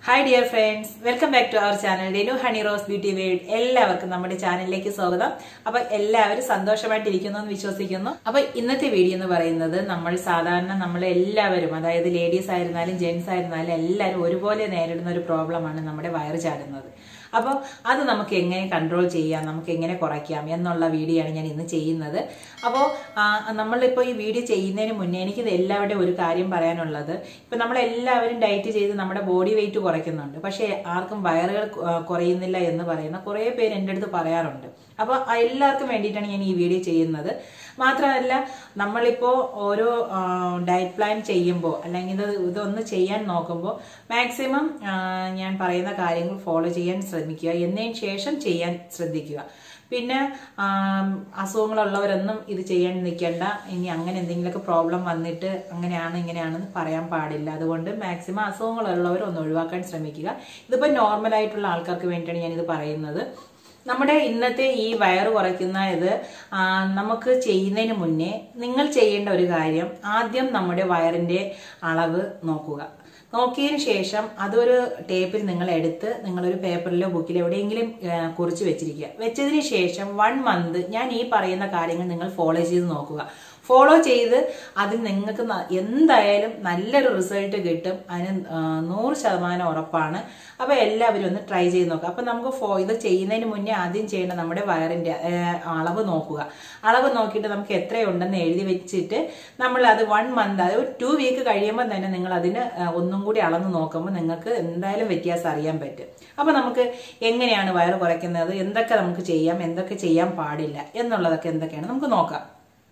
hi dear friends welcome back to our channel Denu honey rose beauty world എല്ലാവർക്കും നമ്മുടെ ചാനലിലേക്ക് സ്വാഗതം അപ്പൊ എല്ലാവരും സന്തോഷമായിട്ടിരിക്കുന്നു എന്ന് വിശ്വസിക്കുന്നു അപ്പൊ ഇന്നത്തെ വീഡിയോ എന്ന് പറയുന്നത് നമ്മൾ സാധാരണ നമ്മൾ എല്ലാവരും അതായത് ലേഡീസ് ആയിരുന്നാലും ജെന്റ്സ് ആയിരുന്നാലും എല്ലാവരും ഒരുപോലെ നേരിടുന്ന ഒരു പ്രോബ്ലമാണ് നമ്മുടെ വയറ് ചാടുന്നത് അപ്പോൾ അത് നമുക്ക് എങ്ങനെ കൺട്രോൾ ചെയ്യാം നമുക്ക് എങ്ങനെ കുറയ്ക്കാം എന്നുള്ള വീഡിയോ ആണ് ഞാൻ ഇന്ന് ചെയ്യുന്നത് അപ്പോൾ നമ്മളിപ്പോൾ ഈ വീഡിയോ ചെയ്യുന്നതിന് മുന്നേ എനിക്കിത് എല്ലാവരുടെയും ഒരു കാര്യം പറയാനുള്ളത് ഇപ്പം നമ്മളെല്ലാവരും ഡയറ്റ് ചെയ്ത് നമ്മുടെ ബോഡി വെയിറ്റ് കുറയ്ക്കുന്നുണ്ട് പക്ഷേ ആർക്കും വയറുകൾ ആ, കുറയുന്നില്ല എന്ന് പറയുന്ന കുറേ പേര് എൻ്റെ അടുത്ത് പറയാറുണ്ട് അപ്പോൾ എല്ലാവർക്കും വേണ്ടിയിട്ടാണ് ഞാൻ ഈ വീഡിയോ ചെയ്യുന്നത് മാത്രമല്ല നമ്മളിപ്പോൾ ഓരോ ഡയറ്റ് പ്ലാൻ ചെയ്യുമ്പോൾ അല്ലെങ്കിൽ ഇത് ഇതൊന്ന് ചെയ്യാൻ നോക്കുമ്പോൾ മാക്സിമം ഞാൻ പറയുന്ന കാര്യങ്ങൾ ഫോളോ ചെയ്യാൻ ശ്രമിക്കുക എന്നതിന് ശേഷം ചെയ്യാൻ ശ്രദ്ധിക്കുക പിന്നെ ആം, അസുഖങ്ങളുള്ളവരൊന്നും ഇത് ചെയ്യാൻ നിൽക്കേണ്ട ഇനി അങ്ങനെ എന്തെങ്കിലുമൊക്കെ പ്രോബ്ലം വന്നിട്ട് അങ്ങനെയാണ് ഇങ്ങനെയാണെന്ന് പറയാൻ പാടില്ല അതുകൊണ്ട് മാക്സിമം അസുഖങ്ങളുള്ളവർ ഒന്ന് ഒഴിവാക്കാൻ ശ്രമിക്കുക ഇതിപ്പോൾ നോർമലായിട്ടുള്ള ആൾക്കാർക്ക് വേണ്ടിയാണ് ഞാനിത് പറയുന്നത് നമ്മുടെ ഇന്നത്തെ ഈ വയറ് കുറയ്ക്കുന്ന ഇത് ആ, നമുക്ക് ചെയ്യുന്നതിന് മുന്നേ നിങ്ങൾ ചെയ്യേണ്ട ഒരു കാര്യം ആദ്യം നമ്മുടെ വയറിന്റെ അളവ് നോക്കുക നോക്കിയതിന് ശേഷം അതൊരു ടേപ്പിൽ നിങ്ങൾ എടുത്ത് നിങ്ങളൊരു പേപ്പറിലോ ബുക്കിലോ എവിടെയെങ്കിലും ആ, കുറിച്ച് വെച്ചിരിക്കുക വെച്ചതിന് ശേഷം വൺ മന്ത് ഞാൻ ഈ പറയുന്ന കാര്യങ്ങൾ നിങ്ങൾ ഫോളോ ചെയ്ത് നോക്കുക ഫോളോ ചെയ്ത് അതിൽ നിങ്ങൾക്ക് ന- എന്തായാലും നല്ലൊരു റിസൾട്ട് കിട്ടും അതിന് ആ, നൂറ് ശതമാനം ഉറപ്പാണ് അപ്പൊ എല്ലാവരും ഒന്ന് ട്രൈ ചെയ്ത് നോക്കുക അപ്പൊ നമുക്ക് ഫോ ഇത് ചെയ്യുന്നതിന് മുന്നേ ആദ്യം ചെയ്യേണ്ട നമ്മുടെ വയറിന്റെ ആ, അളവ് നോക്കുക അളവ് നോക്കിയിട്ട് നമുക്ക് എത്രയുണ്ടെന്ന് എഴുതി വെച്ചിട്ട് നമ്മൾ അത് വൺ മന്ത് അത് ടു വീക്ക് കഴിയുമ്പോൾ തന്നെ നിങ്ങൾ അതിന് ആ, ഒന്നും കൂടി അളന്ന് നോക്കുമ്പോൾ നിങ്ങൾക്ക് എന്തായാലും വ്യത്യാസം അറിയാൻ പറ്റും അപ്പൊ നമുക്ക് എങ്ങനെയാണ് വയറ് കുറയ്ക്കുന്നത് എന്തൊക്കെ നമുക്ക് ചെയ്യാം എന്തൊക്കെ ചെയ്യാൻ പാടില്ല എന്നുള്ളതൊക്കെ എന്തൊക്കെയാണ് നമുക്ക് നോക്കാം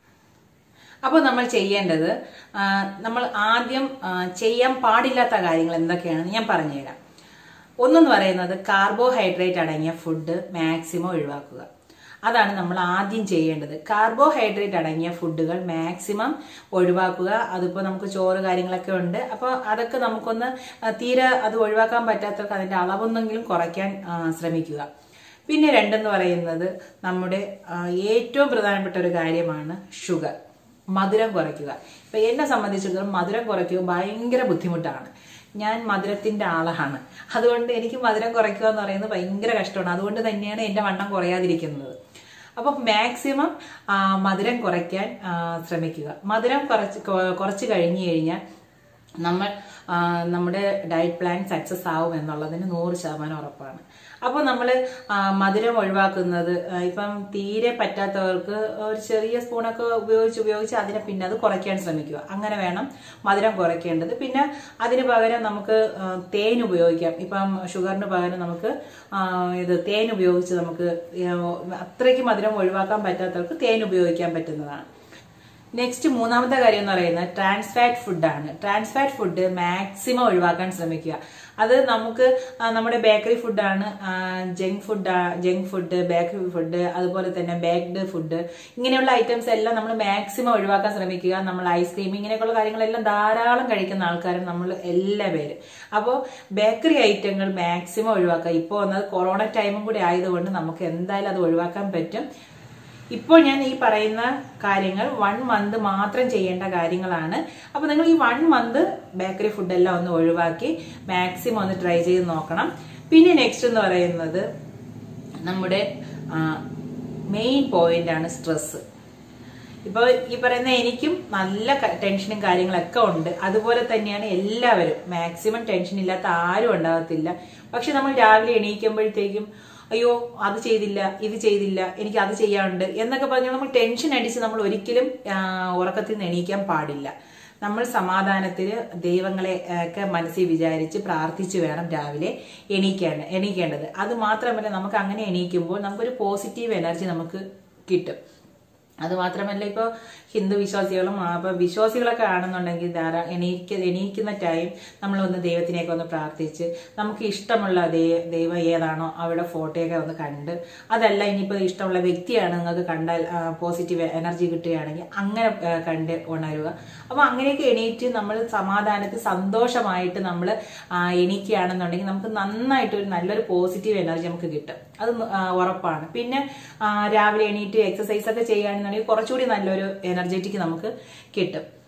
അപ്പോൾ നമ്മൾ ചെയ്യേണ്ടത് ആ, നമ്മൾ ആദ്യം ആ, ചെയ്യാൻ പാടില്ലാത്ത കാര്യങ്ങൾ എന്തൊക്കെയാണെന്ന് ഞാൻ പറഞ്ഞുതരാം ഒന്നെന്ന് പറയുന്നത് കാർബോഹൈഡ്രേറ്റ് അടങ്ങിയ ഫുഡ് മാക്സിമം ഒഴിവാക്കുക അതാണ് നമ്മൾ ആദ്യം ചെയ്യേണ്ടത് കാർബോഹൈഡ്രേറ്റ് അടങ്ങിയ ഫുഡുകൾ മാക്സിമം ഒഴിവാക്കുക അതിപ്പോൾ നമുക്ക് ചോറ് കാര്യങ്ങളൊക്കെ ഉണ്ട് അപ്പോൾ അതൊക്കെ നമുക്കൊന്ന് ആ, തീരെ അത് ഒഴിവാക്കാൻ പറ്റാത്തവർക്ക് അതിൻ്റെ അളവൊന്നെങ്കിലും കുറയ്ക്കാൻ ആ, ശ്രമിക്കുക പിന്നെ രണ്ടെന്ന് പറയുന്നത് നമ്മുടെ ആ, ഏറ്റവും പ്രധാനപ്പെട്ട ഒരു കാര്യമാണ് ഷുഗർ മധുരം കുറയ്ക്കുക ഇപ്പൊ എന്നെ സംബന്ധിച്ചിടത്തോളം മധുരം കുറയ്ക്കുക ഭയങ്കര ബുദ്ധിമുട്ടാണ് ഞാൻ മധുരത്തിന്റെ ആളാണ് അതുകൊണ്ട് എനിക്ക് മധുരം കുറയ്ക്കുക എന്ന് പറയുന്നത് ഭയങ്കര കഷ്ടമാണ് അതുകൊണ്ട് തന്നെയാണ് എന്റെ വണ്ണം കുറയാതിരിക്കുന്നത് അപ്പൊ മാക്സിമം ആ, മധുരം കുറയ്ക്കാൻ ആ, ശ്രമിക്കുക മധുരം കുറച്ച് കൊ- കുറച്ച് കഴിഞ്ഞു കഴിഞ്ഞാൽ നമ്മൾ ആ, നമ്മുടെ ഡയറ്റ് പ്ലാൻ സക്സസ് ആവും എന്നുള്ളതിന് നൂറ് ശതമാനം ഉറപ്പാണ് അപ്പോൾ നമ്മൾ മധുരം ഒഴിവാക്കുന്നത് ആ, ഇപ്പം തീരെ പറ്റാത്തവർക്ക് ഒരു ചെറിയ സ്പൂണൊക്കെ ഉപയോഗിച്ച് ഉപയോഗിച്ച് അതിനെ പിന്നെ അത് കുറയ്ക്കാൻ ശ്രമിക്കുക അങ്ങനെ വേണം മധുരം കുറയ്ക്കേണ്ടത് പിന്നെ അതിന് പകരം നമുക്ക് ആ, തേൻ ഉപയോഗിക്കാം ഇപ്പം ഷുഗറിന് പകരം നമുക്ക് ആ, ഇത് തേൻ ഉപയോഗിച്ച് നമുക്ക് ആ, അത്രയ്ക്ക് മധുരം ഒഴിവാക്കാൻ പറ്റാത്തവർക്ക് തേൻ ഉപയോഗിക്കാൻ പറ്റുന്നതാണ് നെക്സ്റ്റ് മൂന്നാമത്തെ കാര്യം എന്ന് പറയുന്നത് ട്രാൻസ് ഫാറ്റ് ഫുഡാണ് ട്രാൻസ് ഫാറ്റ് ഫുഡ് മാക്സിമം ഒഴിവാക്കാൻ ശ്രമിക്കുക അത് നമുക്ക് ആ, നമ്മുടെ ബേക്കറി ഫുഡാണ് junk food junk food bakery food അതുപോലെ തന്നെ ബേക്ക്ഡ് ഫുഡ് ഇങ്ങനെയുള്ള ഐറ്റംസ് എല്ലാം നമ്മൾ മാക്സിമം ഒഴിവാക്കാൻ ശ്രമിക്കുക നമ്മൾ ഐസ്ക്രീം ഇങ്ങനെയൊക്കെയുള്ള കാര്യങ്ങളെല്ലാം ധാരാളം കഴിക്കുന്ന ആൾക്കാരും നമ്മൾ എല്ലാ പേര് അപ്പോൾ ബേക്കറി ഐറ്റങ്ങൾ മാക്സിമം ഒഴിവാക്കുക ഇപ്പോൾ വന്നത് കൊറോണ ടൈമും കൂടി ആയതുകൊണ്ട് നമുക്ക് എന്തായാലും അത് ഒഴിവാക്കാൻ പറ്റും ഇപ്പോൾ ഞാൻ ഈ പറയുന്ന കാര്യങ്ങൾ വൺ മന്ത് മാത്രം ചെയ്യേണ്ട കാര്യങ്ങളാണ് അപ്പൊ നിങ്ങൾ ഈ വൺ മന്ത് ബേക്കറി ഫുഡെല്ലാം ഒന്ന് ഒഴിവാക്കി മാക്സിമം ഒന്ന് ട്രൈ ചെയ്ത് നോക്കണം പിന്നെ നെക്സ്റ്റ് എന്ന് പറയുന്നത് നമ്മുടെ മെയിൻ പോയിന്റ് ആണ് സ്ട്രെസ് ഇപ്പോൾ ഈ പറയുന്ന എനിക്കും നല്ല ക- ടെൻഷനും കാര്യങ്ങളൊക്കെ ഉണ്ട് അതുപോലെ തന്നെയാണ് എല്ലാവരും മാക്സിമം ടെൻഷൻ ഇല്ലാത്ത ആരും ഉണ്ടാകത്തില്ല പക്ഷെ നമ്മൾ രാവിലെ എണീക്കുമ്പോഴത്തേക്കും അയ്യോ അത് ചെയ്തില്ല ഇത് ചെയ്തില്ല എനിക്ക് അത് ചെയ്യാനുണ്ട് എന്നൊക്കെ പറഞ്ഞാൽ നമ്മൾ ടെൻഷൻ അടിച്ച് നമ്മൾ ഒരിക്കലും ആ, ഉറക്കത്തിൽ നിന്ന് എണീക്കാൻ പാടില്ല നമ്മൾ സമാധാനത്തിൽ ദൈവങ്ങളെ ആ, ഒക്കെ മനസ്സിൽ വിചാരിച്ച് പ്രാർത്ഥിച്ച് വേണം രാവിലെ എണീക്കേണ്ട എണീക്കേണ്ടത് അത് മാത്രമല്ല നമുക്ക് അങ്ങനെ എണീക്കുമ്പോൾ നമുക്കൊരു പോസിറ്റീവ് എനർജി നമുക്ക് കിട്ടും അത് മാത്രമല്ല ഇപ്പോൾ ഹിന്ദു വിശ്വാസികളും അപ്പോൾ വിശ്വാസികളൊക്കെ ആണെന്നുണ്ടെങ്കിൽ ധാരാ എണീക്ക എണീക്കുന്ന ടൈം നമ്മളൊന്ന് ദൈവത്തിനെയൊക്കെ ഒന്ന് പ്രാർത്ഥിച്ച് നമുക്ക് ഇഷ്ടമുള്ള ദൈ- ദൈവം ഏതാണോ അവിടെ ഫോട്ടോയൊക്കെ ഒന്ന് കണ്ട് അതല്ല ഇനിയിപ്പോൾ ഇഷ്ടമുള്ള വ്യക്തിയാണ് നിങ്ങൾക്ക് കണ്ടാൽ പോസിറ്റീവ് എനർജി കിട്ടുകയാണെങ്കിൽ അങ്ങനെ ആ, കണ്ട് ഉണരുക അപ്പോൾ അങ്ങനെയൊക്കെ എണീറ്റ് നമ്മൾ സമാധാനത്തിൽ സന്തോഷമായിട്ട് നമ്മൾ എണീക്കുകയാണെന്നുണ്ടെങ്കിൽ നമുക്ക് നന്നായിട്ട് ഒരു നല്ലൊരു പോസിറ്റീവ് എനർജി നമുക്ക് കിട്ടും അത് ന- ആ, ഉറപ്പാണ് പിന്നെ ആ, രാവിലെ എണീറ്റ് എക്സസൈസ് ഒക്കെ ചെയ്യുകയാണെന്നുണ്ടെങ്കിൽ കുറച്ചുകൂടി നല്ലൊരു എനർജറ്റിക് നമുക്ക് കിട്ടും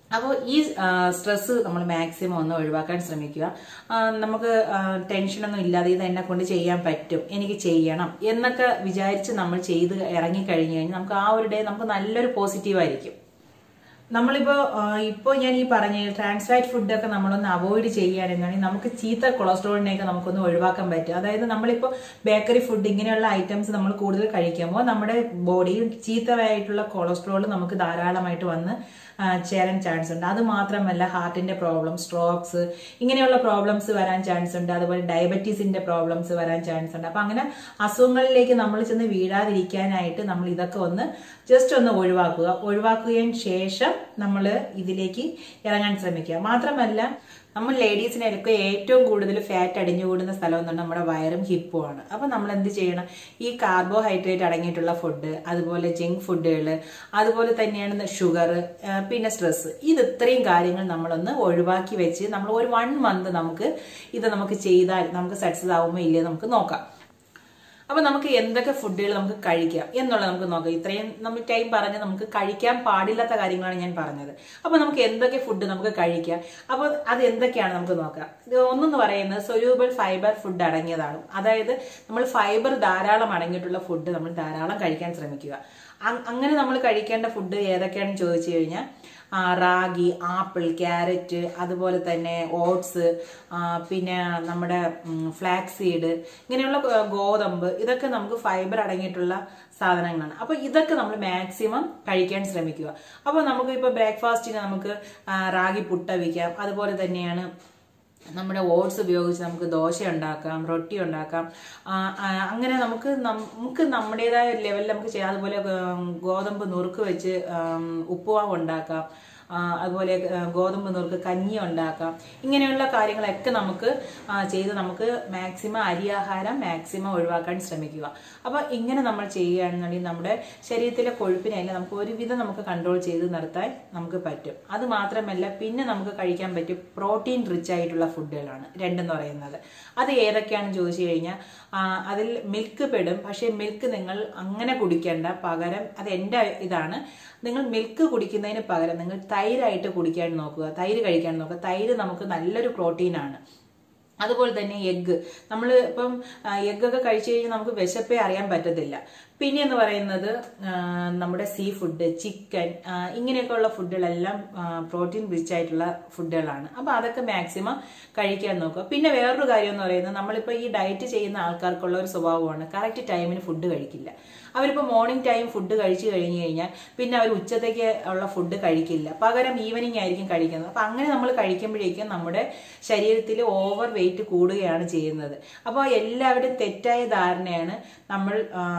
അപ്പോൾ ഈ സ്ട്രെസ് നമ്മൾ മാക്സിമം ഒന്ന് ഒഴിവാക്കാൻ ശ്രമിക്കുക ആ, നമുക്ക് ആ, ടെൻഷനൊന്നും ഇല്ലാതെ ഇത് എന്നെ കൊണ്ട് ചെയ്യാൻ പറ്റും എനിക്ക് ചെയ്യണം എന്നൊക്കെ വിചാരിച്ച് നമ്മൾ ചെയ്ത് ഇറങ്ങിക്കഴിഞ്ഞു കഴിഞ്ഞാൽ നമുക്ക് ആ ഒരു ഡേ നമുക്ക് നല്ലൊരു പോസിറ്റീവ് ആയിരിക്കും നമ്മളിപ്പോ ആ, ഇപ്പോ ഞാൻ ഈ പറഞ്ഞ ട്രാൻസ്ഫാറ്റ് ഫുഡൊക്കെ നമ്മളൊന്ന് അവോയ്ഡ് ചെയ്യുകയാണെങ്കിൽ നമുക്ക് ചീത്ത കൊളസ്ട്രോളിനെയൊക്കെ നമുക്കൊന്ന് ഒഴിവാക്കാൻ പറ്റും അതായത് നമ്മളിപ്പോ ബേക്കറി ഫുഡ് ഇങ്ങനെയുള്ള ഐറ്റംസ് നമ്മൾ കൂടുതൽ കഴിക്കുമ്പോൾ നമ്മുടെ ബോഡിയിൽ ചീത്തയായിട്ടുള്ള കൊളസ്ട്രോൾ നമുക്ക് ധാരാളമായിട്ട് വന്ന് ആ, ചേരാൻ ചാൻസ് ഉണ്ട് അത് മാത്രമല്ല ഹാർട്ടിന്റെ പ്രോബ്ലം സ്ട്രോക്സ് ഇങ്ങനെയുള്ള പ്രോബ്ലംസ് വരാൻ ചാൻസ് ഉണ്ട് അതുപോലെ ഡയബറ്റീസിന്റെ പ്രോബ്ലംസ് വരാൻ ചാൻസ് ഉണ്ട് അപ്പൊ അങ്ങനെ അസുഖങ്ങളിലേക്ക് നമ്മൾ ചെന്ന് വീഴാതിരിക്കാനായിട്ട് നമ്മൾ ഇതൊക്കെ ഒന്ന് ജസ്റ്റ് ഒന്ന് ഒഴിവാക്കുക ഒഴിവാക്കുകയും ശേഷം നമ്മൾ ഇതിലേക്ക് ഇറങ്ങാൻ ശ്രമിക്കുക മാത്രമല്ല നമ്മൾ ലേഡീസിനൊക്കെ ഏറ്റവും കൂടുതൽ ഫാറ്റ് അടിഞ്ഞുകൂടുന്ന സ്ഥലം എന്ന് പറഞ്ഞാൽ നമ്മുടെ വയറും ഹിപ്പും ആണ് അപ്പൊ നമ്മൾ എന്ത് ചെയ്യണം ഈ കാർബോഹൈഡ്രേറ്റ് അടങ്ങിയിട്ടുള്ള ഫുഡ് അതുപോലെ ജങ്ക് ഫുഡുകൾ അതുപോലെ തന്നെയാണ് ഷുഗർ പിന്നെ സ്ട്രെസ് ഇത് ഇത്രയും കാര്യങ്ങൾ നമ്മളൊന്ന് ഒഴിവാക്കി വെച്ച് നമ്മൾ ഒരു വൺ മന്ത് നമുക്ക് ഇത് നമുക്ക് ചെയ്താൽ നമുക്ക് സക്സസ് ആവുമോ ഇല്ലയോ നമുക്ക് നോക്കാം അപ്പൊ നമുക്ക് എന്തൊക്കെ ഫുഡുകൾ നമുക്ക് കഴിക്കാം എന്നുള്ളത് നമുക്ക് നോക്കാം ഇത്രയും നമ്മൾ ടൈം പറഞ്ഞ് നമുക്ക് കഴിക്കാൻ പാടില്ലാത്ത കാര്യങ്ങളാണ് ഞാൻ പറഞ്ഞത് അപ്പൊ നമുക്ക് എന്തൊക്കെ ഫുഡ് നമുക്ക് കഴിക്കാം അപ്പൊ അത് എന്തൊക്കെയാണ് നമുക്ക് നോക്കാം ഇത് ഒന്നെന്ന് പറയുന്നത് സൊല്യൂബിൾ ഫൈബർ ഫുഡ് അടങ്ങിയതാണ് അതായത് നമ്മൾ ഫൈബർ ധാരാളം അടങ്ങിയിട്ടുള്ള ഫുഡ് നമ്മൾ ധാരാളം കഴിക്കാൻ ശ്രമിക്കുക അ- അങ്ങനെ നമ്മൾ കഴിക്കേണ്ട ഫുഡ് ഏതൊക്കെയാണെന്ന് ചോദിച്ചു കഴിഞ്ഞാൽ ആ, റാഗി ആപ്പിൾ ക്യാരറ്റ് അതുപോലെ തന്നെ ഓട്സ് പിന്നെ നമ്മുടെ ഫ്ലാക്സ് സീഡ് ഇങ്ങനെയുള്ള ആ, ഗോതമ്പ് ഇതൊക്കെ നമുക്ക് ഫൈബർ അടങ്ങിയിട്ടുള്ള സാധനങ്ങളാണ് അപ്പൊ ഇതൊക്കെ നമ്മൾ മാക്സിമം കഴിക്കാൻ ശ്രമിക്കുക അപ്പൊ നമുക്ക് ഇപ്പൊ ബ്രേക്ക്ഫാസ്റ്റിന് നമുക്ക് ആ, റാഗി പുട്ടവിക്കാം അതുപോലെ തന്നെയാണ് നമ്മുടെ ഓട്സ് ഉപയോഗിച്ച് നമുക്ക് ദോശ ഉണ്ടാക്കാം റൊട്ടി ഉണ്ടാക്കാം ആ, ആ, അങ്ങനെ നമുക്ക് നം- നമുക്ക് നമ്മുടേതായ ലെവലിൽ നമുക്ക് ചെയ്യാം അതുപോലെ ഉം, ഗോതമ്പ് നുറുക്ക് വെച്ച് ഉം, ഉപ്പുമാവ് ഉണ്ടാക്കാം ആ, അതുപോലെ ആ, ഗോതമ്പ് നുറുക്ക് കഞ്ഞി ഉണ്ടാക്കാം ഇങ്ങനെയുള്ള കാര്യങ്ങളൊക്കെ നമുക്ക് ആ, ചെയ്ത് നമുക്ക് മാക്സിമം അരിയാഹാരം മാക്സിമം ഒഴിവാക്കാൻ ശ്രമിക്കുക അപ്പൊ ഇങ്ങനെ നമ്മൾ ചെയ്യുകയാണെന്നുണ്ടെങ്കിൽ നമ്മുടെ ശരീരത്തിലെ കൊഴുപ്പിനെല്ലാം നമുക്ക് ഒരുവിധം നമുക്ക് കൺട്രോൾ ചെയ്ത് നിർത്താൻ നമുക്ക് പറ്റും അത് മാത്രമല്ല പിന്നെ നമുക്ക് കഴിക്കാൻ പറ്റും പ്രോട്ടീൻ റിച്ച് ആയിട്ടുള്ള ഫുഡുകളാണ് രണ്ടെന്ന് പറയുന്നത് അത് ഏതൊക്കെയാണെന്ന് ചോദിച്ചു കഴിഞ്ഞാൽ ആ, അതിൽ മിൽക്ക് പെടും പക്ഷേ മിൽക്ക് നിങ്ങൾ അങ്ങനെ കുടിക്കേണ്ട പകരം അത് എൻ്റെ ഇതാണ് നിങ്ങൾ മിൽക്ക് കുടിക്കുന്നതിന് പകരം നിങ്ങൾ തൈരായിട്ട് കുടിക്കാൻ നോക്കുക തൈര് കഴിക്കാൻ നോക്കുക തൈര് നമുക്ക് നല്ലൊരു പ്രോട്ടീനാണ് അതുപോലെ തന്നെ എഗ്ഗ് നമ്മൾ ഇപ്പം എഗ്ഗ് ഒക്കെ കഴിച്ചു കഴിഞ്ഞാൽ നമുക്ക് വിശപ്പേ അറിയാൻ പറ്റത്തില്ല പിന്നെ എന്ന് പറയുന്നത് ആ, നമ്മുടെ സീ ഫുഡ് ചിക്കൻ ഇങ്ങനെയൊക്കെ ഉള്ള ഫുഡുകളെല്ലാം പ്രോട്ടീൻ റിച്ച് ആയിട്ടുള്ള ഫുഡുകളാണ് അപ്പൊ അതൊക്കെ മാക്സിമം കഴിക്കാൻ നോക്കുക പിന്നെ വേറൊരു കാര്യം എന്ന് പറയുന്നത് നമ്മളിപ്പോൾ ഈ ഡയറ്റ് ചെയ്യുന്ന ആൾക്കാർക്കുള്ള ഒരു സ്വഭാവമാണ് കറക്റ്റ് ടൈമിന് ഫുഡ് കഴിക്കില്ല അവരിപ്പോൾ മോർണിംഗ് ടൈം ഫുഡ് കഴിച്ചു കഴിഞ്ഞു കഴിഞ്ഞാൽ പിന്നെ അവർ ഉച്ചത്തേക്ക് ഉള്ള ഫുഡ് കഴിക്കില്ല പകരം ഈവനിങ് ആയിരിക്കും കഴിക്കുന്നത് അപ്പൊ അങ്ങനെ നമ്മൾ കഴിക്കുമ്പോഴേക്കും നമ്മുടെ ശരീരത്തിൽ ഓവർ വെയിറ്റ് കൂടുകയാണ് ചെയ്യുന്നത് അപ്പോൾ എല്ലാവരുടെയും തെറ്റായ ധാരണയാണ് നമ്മൾ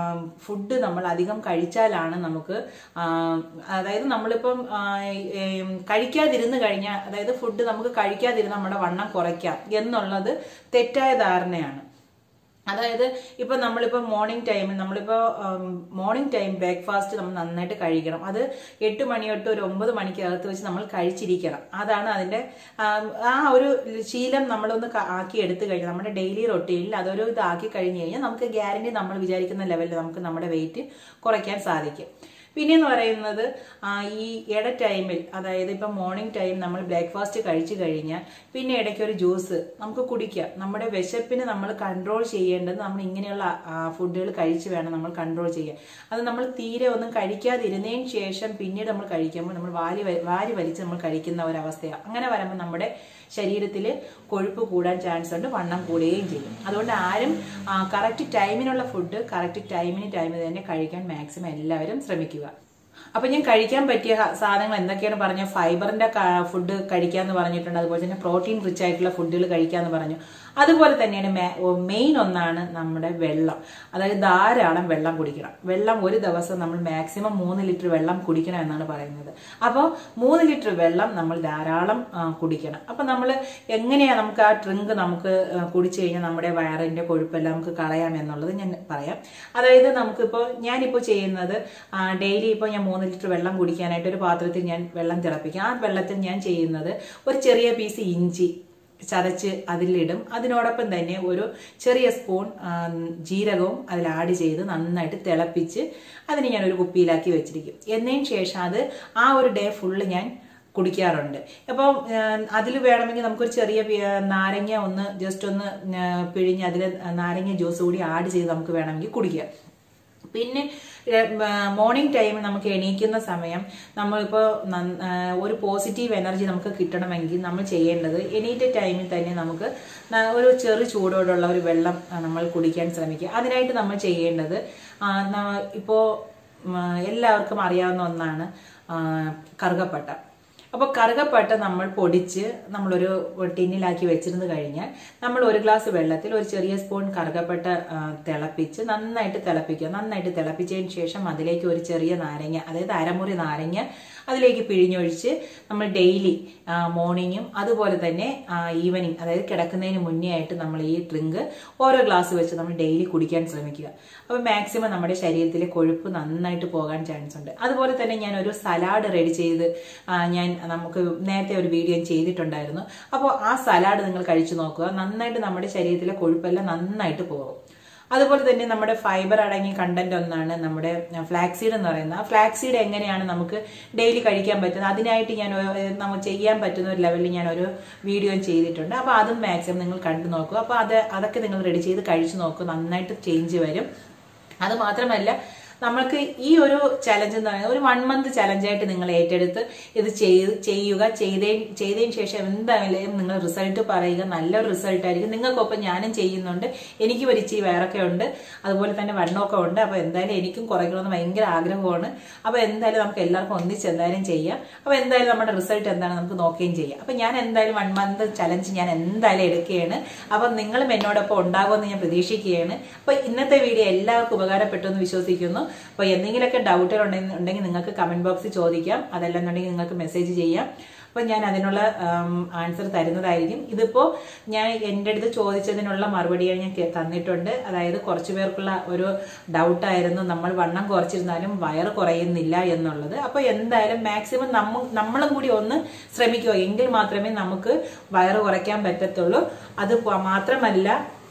ഫുഡ് നമ്മൾ അധികം കഴിച്ചാലാണ് നമുക്ക് ആ, അതായത് നമ്മളിപ്പം ആ, ഏം, കഴിക്കാതിരുന്ന് കഴിഞ്ഞാൽ അതായത് ഫുഡ് നമുക്ക് കഴിക്കാതിരുന്ന് നമ്മുടെ വണ്ണം കുറയ്ക്കാം എന്നുള്ളത് തെറ്റായ ധാരണയാണ് അതായത് ഇപ്പൊ നമ്മളിപ്പോ മോർണിംഗ് ടൈമിൽ നമ്മളിപ്പോ മോർണിംഗ് ടൈം ബ്രേക്ക്ഫാസ്റ്റ് നമ്മൾ നന്നായിട്ട് കഴിക്കണം അത് എട്ട് മണി തൊട്ട് ഒരു ഒമ്പത് മണിക്കകത്ത് വെച്ച് നമ്മൾ കഴിച്ചിരിക്കണം അതാണ് അതിന്റെ ആം, ആ ഒരു ശീലം നമ്മളൊന്ന് ക- ആക്കി എടുത്തു കഴിഞ്ഞാൽ നമ്മുടെ ഡെയിലി റൊട്ടീനിൽ അതൊരു ഇതാക്കി കഴിഞ്ഞു കഴിഞ്ഞാൽ നമുക്ക് ഗ്യാരണ്ടി നമ്മൾ വിചാരിക്കുന്ന ലെവലിൽ നമുക്ക് നമ്മുടെ വെയിറ്റ് കുറയ്ക്കാൻ സാധിക്കും പിന്നെന്ന് പറയുന്നത് ആ, ഈ ഇട ടൈമിൽ അതായത് ഇപ്പം മോർണിംഗ് ടൈം നമ്മൾ ബ്രേക്ക്ഫാസ്റ്റ് കഴിച്ചു കഴിഞ്ഞാൽ പിന്നെ ഇടയ്ക്ക് ഒരു ജ്യൂസ് നമുക്ക് കുടിക്കാം നമ്മുടെ വിശപ്പിന് നമ്മൾ കൺട്രോൾ ചെയ്യേണ്ടത് നമ്മൾ ഇങ്ങനെയുള്ള ഫുഡുകൾ കഴിച്ച് വേണം നമ്മൾ കൺട്രോൾ ചെയ്യാൻ അത് നമ്മൾ തീരെ ഒന്നും കഴിക്കാതിരുന്നതിന് ശേഷം പിന്നീട് നമ്മൾ കഴിക്കുമ്പോൾ നമ്മൾ വാരി വ- വാരി വലിച്ച് നമ്മൾ കഴിക്കുന്ന ഒരവസ്ഥയാണ് അങ്ങനെ വരുമ്പോൾ നമ്മുടെ ശരീരത്തിൽ കൊഴുപ്പ് കൂടാൻ ചാൻസ് ഉണ്ട് വണ്ണം കൂടുകയും ചെയ്യും അതുകൊണ്ട് ആരും കറക്റ്റ് ടൈമിനുള്ള ഫുഡ് കറക്റ്റ് ടൈമിന് ടൈമിന് തന്നെ കഴിക്കാൻ മാക്സിമം എല്ലാവരും ശ്രമിക്കുക അപ്പൊ ഞാൻ കഴിക്കാൻ പറ്റിയ ഹ- സാധനങ്ങൾ എന്തൊക്കെയാണ് പറഞ്ഞ ഫൈബറിന്റെ ഫുഡ് കഴിക്കാന്ന് പറഞ്ഞിട്ടുണ്ട് അതുപോലെ തന്നെ പ്രോട്ടീൻ റിച്ച് ആയിട്ടുള്ള ഫുഡുകൾ കഴിക്കാന്ന് പറഞ്ഞു അതുപോലെ തന്നെയാണ് മെയിൻ ഒന്നാണ് നമ്മുടെ വെള്ളം അതായത് ധാരാളം വെള്ളം കുടിക്കണം വെള്ളം ഒരു ദിവസം നമ്മൾ മാക്സിമം മൂന്ന് ലിറ്റർ വെള്ളം കുടിക്കണം എന്നാണ് പറയുന്നത് അപ്പോൾ മൂന്ന് ലിറ്റർ വെള്ളം നമ്മൾ ധാരാളം ആ, കുടിക്കണം അപ്പൊ നമ്മൾ എങ്ങനെയാ നമുക്ക് ആ ഡ്രിങ്ക് നമുക്ക് ആ, കുടിച്ചു കഴിഞ്ഞാൽ നമ്മുടെ വയറിന്റെ കൊഴുപ്പെല്ലാം നമുക്ക് കളയാം എന്നുള്ളത് ഞാൻ പറയാം അതായത് നമുക്കിപ്പോൾ ഞാനിപ്പോൾ ചെയ്യുന്നത് ഡെയിലി ഇപ്പോൾ ഞാൻ മൂന്ന് ലിറ്റർ വെള്ളം കുടിക്കാനായിട്ട് ഒരു പാത്രത്തിൽ ഞാൻ വെള്ളം തിളപ്പിക്കും ആ വെള്ളത്തിൽ ഞാൻ ചെയ്യുന്നത് ഒരു ചെറിയ പീസ് ഇഞ്ചി ചതച്ച് അതിലിടും അതിനോടൊപ്പം തന്നെ ഒരു ചെറിയ സ്പൂൺ ആ, ജീരകവും അതിൽ ആഡ് ചെയ്ത് നന്നായിട്ട് തിളപ്പിച്ച് അതിനെ ഞാൻ ഒരു കുപ്പിയിലാക്കി വെച്ചിരിക്കും എന്നതിന് ശേഷം അത് ആ ഒരു ഡേ ഫുള്ള് ഞാൻ കുടിക്കാറുണ്ട് അപ്പോൾ അതിൽ വേണമെങ്കിൽ നമുക്കൊരു ചെറിയ പി- നാരങ്ങ ഒന്ന് ജസ്റ്റ് ഒന്ന് ആ, പിഴിഞ്ഞ് അതിൽ നാരങ്ങ ജ്യൂസ് കൂടി ആഡ് ചെയ്ത് നമുക്ക് വേണമെങ്കിൽ കുടിക്കാം പിന്നെ മോർണിംഗ് ടൈം നമുക്ക് എണീക്കുന്ന സമയം നമ്മളിപ്പോൾ നന്ന- ആ, ഒരു പോസിറ്റീവ് എനർജി നമുക്ക് കിട്ടണമെങ്കിൽ നമ്മൾ ചെയ്യേണ്ടത് എണീറ്റ ടൈമിൽ തന്നെ നമുക്ക് ന- ഒരു ചെറു ചൂടോടുള്ള ഒരു വെള്ളം ആ, നമ്മൾ കുടിക്കാൻ ശ്രമിക്കുക അതിനായിട്ട് നമ്മൾ ചെയ്യേണ്ടത് ആ, ന- ഇപ്പോൾ ഉം, എല്ലാവർക്കും അറിയാവുന്ന ഒന്നാണ് ആ, കറുകപ്പട്ട അപ്പോൾ കറുകപ്പട്ട നമ്മൾ പൊടിച്ച് നമ്മളൊരു ടിന്നിലാക്കി വെച്ചിരുന്ന് കഴിഞ്ഞാൽ നമ്മൾ ഒരു ഗ്ലാസ് വെള്ളത്തിൽ ഒരു ചെറിയ സ്പൂൺ കറുകപ്പട്ട ആ, തിളപ്പിച്ച് നന്നായിട്ട് തിളപ്പിക്കുക നന്നായിട്ട് തിളപ്പിച്ചതിന് ശേഷം അതിലേക്ക് ഒരു ചെറിയ നാരങ്ങ അതായത് അരമുറി നാരങ്ങ അതിലേക്ക് പിഴിഞ്ഞൊഴിച്ച് നമ്മൾ ഡെയിലി മോർണിംഗും അതുപോലെ തന്നെ ഈവനിങ് അതായത് കിടക്കുന്നതിന് മുന്നേ ആയിട്ട് നമ്മൾ ഈ ഡ്രിങ്ക് ഓരോ ഗ്ലാസ് വെച്ച് നമ്മൾ ഡെയിലി കുടിക്കാൻ ശ്രമിക്കുക അപ്പോൾ മാക്സിമം നമ്മുടെ ശരീരത്തിലെ കൊഴുപ്പ് നന്നായിട്ട് പോകാൻ ചാൻസ് ഉണ്ട് അതുപോലെ തന്നെ ഞാൻ ഒരു സലാഡ് റെഡി ചെയ്ത് ആ, ഞാൻ നമുക്ക് നേരത്തെ ഒരു വീഡിയോ ചെയ്തിട്ടുണ്ടായിരുന്നു അപ്പോൾ ആ സലാഡ് നിങ്ങൾ കഴിച്ചു നോക്കുക നന്നായിട്ട് നമ്മുടെ ശരീരത്തിലെ കൊഴുപ്പെല്ലാം നന്നായിട്ട് പോകും അതുപോലെ തന്നെ നമ്മുടെ ഫൈബർ അടങ്ങിയ കണ്ടന്റ് ഒന്നാണ് നമ്മുടെ ഫ്ലാക്സീഡ് എന്ന് പറയുന്നത് ആ ഫ്ലാക്സീഡ് എങ്ങനെയാണ് നമുക്ക് ഡെയിലി കഴിക്കാൻ പറ്റുന്നത് അതിനായിട്ട് ഞാൻ ഒരു- നമുക്ക് ചെയ്യാൻ പറ്റുന്ന ഒരു ലെവലിൽ ഞാൻ ഒരു വീഡിയോ ചെയ്തിട്ടുണ്ട് അപ്പോൾ അതും മാക്സിമം നിങ്ങൾ കണ്ടു നോക്കുക അപ്പോൾ അത് അതൊക്കെ നിങ്ങൾ റെഡി ചെയ്ത് കഴിച്ചു നോക്കുക നന്നായിട്ട് ചേഞ്ച് വരും അത് മാത്രമല്ല നമ്മൾക്ക് ഈ ഒരു ചലഞ്ച് എന്ന് പറയുന്നത് ഒരു വൺ മന്ത് ചലഞ്ചായിട്ട് നിങ്ങൾ ഏറ്റെടുത്ത് ഇത് ചെയ്ത് ചെയ്യുക ചെയ്തേ ചെയ്തതിന് ശേഷം എന്തായാലും നിങ്ങൾ റിസൾട്ട് പറയുക നല്ലൊരു റിസൾട്ട് ആയിരിക്കും നിങ്ങൾക്കൊപ്പം ഞാനും ചെയ്യുന്നുണ്ട് എനിക്ക് ഒരു ഇച്ചിരി വയറൊക്കെ ഉണ്ട് അതുപോലെ തന്നെ വണ്ണമൊക്കെ ഉണ്ട് അപ്പോൾ എന്തായാലും എനിക്കും കുറയ്ക്കണമെന്ന് ഭയങ്കര ആഗ്രഹമാണ് അപ്പോൾ എന്തായാലും നമുക്ക് എല്ലാവർക്കും ഒന്നിച്ച് എന്തായാലും ചെയ്യാം അപ്പോൾ എന്തായാലും നമ്മുടെ റിസൾട്ട് എന്താണ് നമുക്ക് നോക്കുകയും ചെയ്യാം അപ്പോൾ ഞാൻ എന്തായാലും വൺ മന്ത് ചലഞ്ച് ഞാൻ എന്തായാലും എടുക്കുകയാണ് അപ്പം നിങ്ങളും എന്നോടൊപ്പം ഉണ്ടാകുമെന്ന് ഞാൻ പ്രതീക്ഷിക്കുകയാണ് അപ്പോൾ ഇന്നത്തെ വീഡിയോ എല്ലാവർക്കും ഉപകാരപ്പെട്ടു എന്ന് വിശ്വസിക്കുന്നു അപ്പോൾ എന്തെങ്കിലുമൊക്കെ ഡൗട്ടുകൾ ഉണ്ടെങ്കിൽ നിങ്ങൾക്ക് കമന്റ് ബോക്സിൽ ചോദിക്കാം അതല്ലെന്നുണ്ടെങ്കിൽ നിങ്ങൾക്ക് മെസ്സേജ് ചെയ്യാം അപ്പോൾ ഞാൻ അതിനുള്ള ആൻസർ തരുന്നതായിരിക്കും ഇതിപ്പോൾ ഞാൻ എൻ്റെ അടുത്ത് ചോദിച്ചതിനുള്ള മറുപടിയാണ് ഞാൻ കേ- തന്നിട്ടുണ്ട് അതായത് കുറച്ച് പേർക്കുള്ള ഒരു ഡൗട്ടായിരുന്നു നമ്മൾ വണ്ണം കുറച്ചിരുന്നാലും വയറ് കുറയുന്നില്ല എന്നുള്ളത് അപ്പോൾ എന്തായാലും മാക്സിമം നമ്മ നമ്മളും കൂടി ഒന്ന് ശ്രമിക്കുക എങ്കിൽ മാത്രമേ നമുക്ക് വയറ് കുറയ്ക്കാൻ പറ്റത്തുള്ളൂ അത് പ- മാത്രമല്ല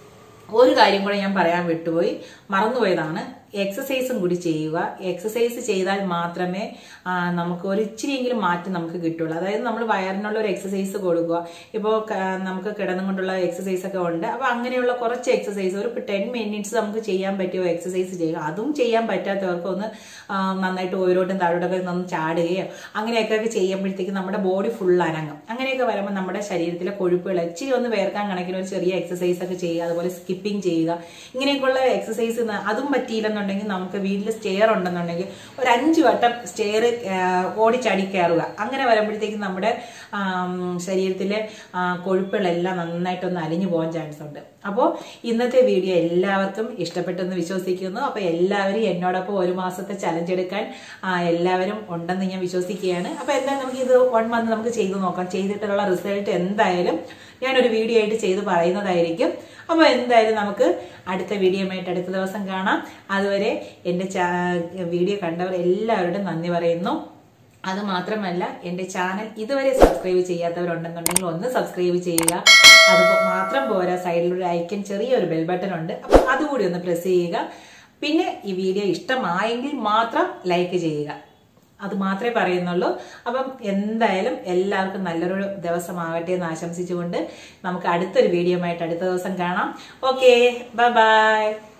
ഒരു കാര്യം കൂടെ ഞാൻ പറയാൻ വിട്ടുപോയി മറന്നുപോയതാണ് എക്സസൈസും കൂടി ചെയ്യുക എക്സസൈസ് ചെയ്താൽ മാത്രമേ ആ, നമുക്ക് ഒരു ഇച്ചിരിയെങ്കിലും മാറ്റം നമുക്ക് കിട്ടുള്ളൂ അതായത് നമ്മൾ വയറിനുള്ള ഒരു എക്സസൈസ് കൊടുക്കുക ഇപ്പോൾ നമുക്ക് കിടന്നുകൊണ്ടുള്ള എക്സസൈസ് ഒക്കെ ഉണ്ട് അപ്പോൾ അങ്ങനെയുള്ള കുറച്ച് എക്സസൈസ് ഒരു ടെൻ മിനിറ്റ്സ് നമുക്ക് ചെയ്യാൻ പറ്റിയ എക്സസൈസ് ചെയ്യുക അതും ചെയ്യാൻ പറ്റാത്തവർക്ക് ഒന്ന് ആ, നന്നായിട്ട് ഓരോട്ടും താഴോട്ടൊക്കെ ഒന്ന് ചാടുകയോ അങ്ങനെയൊക്കെ ഒക്കെ ചെയ്യുമ്പോഴത്തേക്ക് നമ്മുടെ ബോഡി ഫുൾ അനങ്ങും അങ്ങനെയൊക്കെ വരുമ്പോൾ നമ്മുടെ ശരീരത്തിലെ കൊഴുപ്പുകൾ ഇച്ചിരി ഒന്ന് വേർക്കാൻ കണക്കിന് ഒരു ചെറിയ എക്സസൈസ് ഒക്കെ ചെയ്യുക അതുപോലെ സ്കിപ്പിംഗ് ചെയ്യുക ഇങ്ങനെയൊക്കെയുള്ള എക്സസൈസ് അതും പറ്റിയില്ലെന്നുണ്ടെങ്കിൽ നമുക്ക് വീട്ടിൽ സ്റ്റെയർ ഉണ്ടെന്നുണ്ടെങ്കിൽ ഒരു അഞ്ച് വട്ടം സ്റ്റെയർ ഓടിച്ചാടി കയറുക അങ്ങനെ വരുമ്പോഴത്തേക്കും നമ്മുടെ ആം, ശരീരത്തിലെ ആ, കൊഴുപ്പുകളെല്ലാം നന്നായിട്ടൊന്ന് അലിഞ്ഞു പോകാൻ ചാൻസ് ഉണ്ട് അപ്പോൾ ഇന്നത്തെ വീഡിയോ എല്ലാവർക്കും ഇഷ്ടപ്പെട്ടെന്ന് വിശ്വസിക്കുന്നു അപ്പോൾ എല്ലാവരും എന്നോടൊപ്പം ഒരു മാസത്തെ ചലഞ്ച് എടുക്കാൻ ആ, എല്ലാവരും ഉണ്ടെന്ന് ഞാൻ വിശ്വസിക്കുകയാണ് അപ്പോൾ എന്തായാലും നമുക്ക് ഇത് വൺ മന്ത് നമുക്ക് ചെയ്ത് നോക്കാം ചെയ്തിട്ടുള്ള റിസൾട്ട് എന്തായാലും ഞാനൊരു വീഡിയോ ആയിട്ട് ചെയ്ത് പറയുന്നതായിരിക്കും അപ്പോൾ എന്തായാലും നമുക്ക് അടുത്ത വീഡിയോയുമായിട്ട് അടുത്ത ദിവസം കാണാം അതുവരെ എൻ്റെ ചാ- വീഡിയോ കണ്ടവർ എല്ലാവരോടും നന്ദി പറയുന്നു അത് മാത്രമല്ല എൻ്റെ ചാനൽ ഇതുവരെ സബ്സ്ക്രൈബ് ചെയ്യാത്തവരുണ്ടെന്നുണ്ടെങ്കിൽ ഒന്ന് സബ്സ്ക്രൈബ് ചെയ്യുക അത് മാത്രം പോരാ സൈഡിലൊരു ഐക്കൺ ചെറിയൊരു ബെൽ ബട്ടൺ ഉണ്ട് അപ്പോൾ അതുകൂടി ഒന്ന് പ്രസ് ചെയ്യുക പിന്നെ ഈ വീഡിയോ ഇഷ്ടമായെങ്കിൽ മാത്രം ലൈക്ക് ചെയ്യുക അത് മാത്രമേ പറയുന്നുള്ളൂ അപ്പം എന്തായാലും എല്ലാവർക്കും നല്ലൊരു ദിവസമാകട്ടെ എന്ന് ആശംസിച്ചുകൊണ്ട് നമുക്ക് അടുത്തൊരു വീഡിയോ ആയിട്ട് അടുത്ത ദിവസം കാണാം ഓക്കെ ബൈ ബൈ